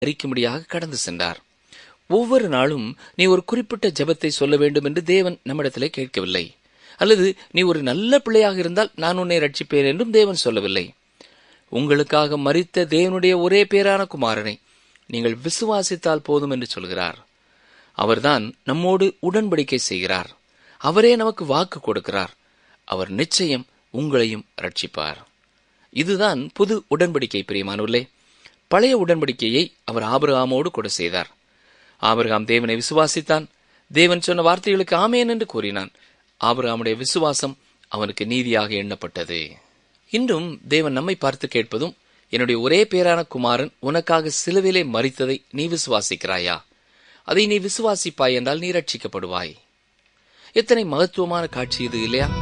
அறிக்கும்படியாக கடந்து சென்றார் ஒவ்வொரு நாளும் நீ ஒரு குறிப்பிட்ட ஜெபத்தை சொல்ல வேண்டும் என்று தேவன் நம்மிடத்திலே கேட்கவில்லை அல்லது நீ ஒரு நல்ல பிள்ளையாக இருந்தால் நான் உன்னை ரட்சிப்பேன் என்றும் தேவன் சொல்லவில்லை உங்களுக்காக மரித்த தேவனுடைய ஒரே பேரான குமாரனை நீங்கள் விசுவாசித்தால் போதும் என்று சொல்கிறார் அவர்தான் நம்மோடு உடன்படிக்கை செய்கிறார் அவரே நமக்கு வாக்கு கொடுக்கிறார் அவர் நிச்சயம் உங்களையும் ரட்சிப்பார் இதுதான் புது உடன்படிக்கை பிரியமானவர்களே பழைய உடன்படிக்கையை அவர் ஆபிரகாமோடு கூட செய்தார் ஆபிரகாம் தேவனை விசுவாசித்தான் தேவன் சொன்ன வார்த்தைகளுக்கு ஆமேன் என்று கூறினான் ஆபிரகாமுடைய விசுவாசம் அவனுக்கு நீதியாக எண்ணப்பட்டது இன்றும் தேவன் நம்மை பார்த்து கேட்பதும் என்னுடைய ஒரே பேரான குமாரன் உனக்காக சிலுவிலே மறித்ததை நீ விசுவாசிக்கிறாயா அதை நீ விசுவாசிப்பாய் என்றால் நீ ரட்சிக்கப்படுவாய் எத்தனை மகத்துவமான காட்சி இது இல்லையா